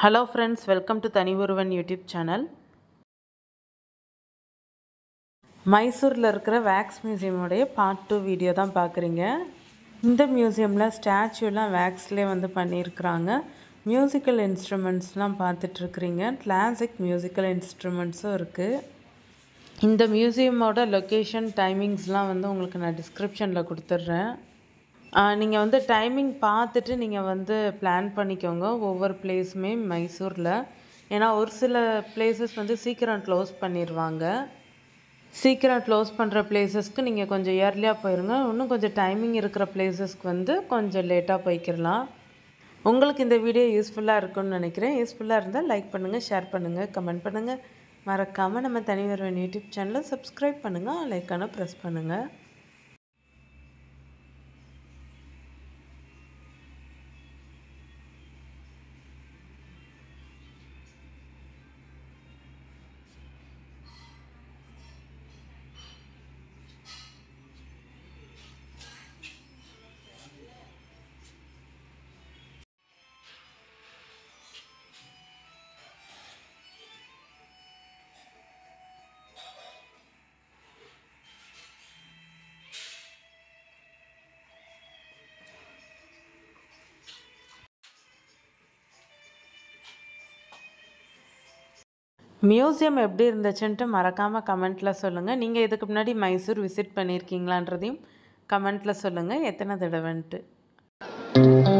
hello friends welcome to தனி ஒருவன் YouTube channel மைசூரில் இருக்கிற வேக்ஸ் மியூசியமுடைய பார்ட் டூ வீடியோ தான் பார்க்குறீங்க இந்த மியூசியமில் ஸ்டாச்சுலாம் வேக்ஸ்லேயே வந்து பண்ணியிருக்கிறாங்க மியூசிக்கல் இன்ஸ்ட்ருமெண்ட்ஸ்லாம் பார்த்துட்ருக்குறீங்க கிளாசிக் மியூசிக்கல் இன்ஸ்ட்ருமெண்ட்ஸும் இருக்குது இந்த மியூசியமோட லொக்கேஷன் டைமிங்ஸ்லாம் வந்து உங்களுக்கு நான் டிஸ்கிரிப்ஷனில் கொடுத்துட்றேன் நீங்கள் வந்து டைமிங் பார்த்துட்டு நீங்கள் வந்து பிளான் பண்ணிக்கோங்க ஒவ்வொரு பிளேஸுமே மைசூரில் ஏன்னா ஒரு சில பிளேசஸ் வந்து சீக்கிரம் க்ளோஸ் பண்ணிடுவாங்க சீக்கிரம் க்ளோஸ் பண்ணுற பிளேசஸ்க்கு நீங்கள் கொஞ்சம் இயர்லியாக போயிருங்க இன்னும் கொஞ்சம் டைமிங் இருக்கிற பிளேசஸ்க்கு வந்து கொஞ்சம் லேட்டாக போய்க்கிடலாம் உங்களுக்கு இந்த வீடியோ யூஸ்ஃபுல்லாக இருக்கும்னு நினைக்கிறேன் யூஸ்ஃபுல்லாக இருந்தால் லைக் பண்ணுங்கள் ஷேர் பண்ணுங்கள் கமெண்ட் பண்ணுங்கள் மறக்காமல் நம்ம தனி வருவன் யூடியூப் சேனலை சப்ஸ்கிரைப் பண்ணுங்கள் லைக்கான ப்ரெஸ் பண்ணுங்கள் மியூசியம் எப்படி இருந்துச்சுன்ட்டு மறக்காமல் கமெண்ட்டில் சொல்லுங்கள் நீங்கள் இதுக்கு முன்னாடி மைசூர் விசிட் பண்ணியிருக்கீங்களான்றதையும் கமெண்ட்டில் சொல்லுங்கள் எத்தனை தடவைன்ட்டு